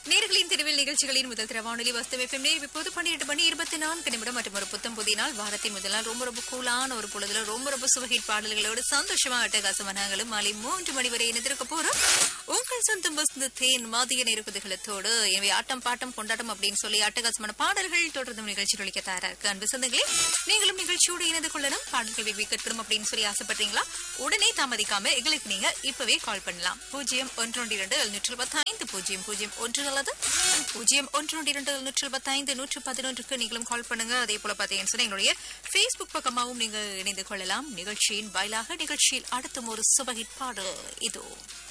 நேர்களின் தெருவில் நிகழ்ச்சிகளின் முதல் திர வானொலி வஸ்தம் எஃப்எம் நேரம் இப்போது பன்னிரண்டு மணி இருபத்தி நான்கு நிமிடம் மற்றும் ஒரு புத்தம் புதிய நாள் வாரத்தின் முதல் நாள் ரொம்ப ரொம்ப கூலான ஒரு பொழுதுல ரொம்ப ரொம்ப சுவகிட் பாடல்களோடு சந்தோஷமா அட்டகாசமா நாங்களும் மாலை மூன்று மணி வரை இணைந்திருக்க போறோம் உங்கள் சொந்தம் வசந்த தேன் மதிய நேருக்குதுகளத்தோடு எனவே ஆட்டம் பாட்டம் கொண்டாட்டம் அப்படின்னு சொல்லி அட்டகாசமான பாடல்கள் தொடர்ந்து நிகழ்ச்சி ஒழிக்க தயாரா இருக்கு அன்பு சொந்தங்களே நீங்களும் நிகழ்ச்சியோடு இணைந்து கொள்ளணும் பாடல்கள் விரும்பி கேட்கணும் அப்படின்னு சொல்லி ஆசைப்படுறீங்களா உடனே தாமதிக்காம எங்களுக்கு நீங்க இப்பவே கால் பண்ணலாம் பூஜ்ஜியம் ஒன்று இரண்டு எழுநூற்று பத்தைந்து பூஜ்ஜியம் பூஜ்ஜியம் ஒன்று அல்லது பூஜ்ஜியம் ஒன்று இரண்டு எழுநூற்று பத்தைந்து நூற்று பதினொன்றுக்கு நீங்களும் கால் பண்ணுங்க அதே போல பாத்தீங்கன்னு சொன்னா எங்களுடைய Facebook பக்கமாகவும் நீங்க இணைந்து கொள்ளலாம் நிகழ்ச்சியின் வாயிலாக நிகழ்ச்சியில் அடுத்தும் ஒரு சுபகிட் பாடல் இதோ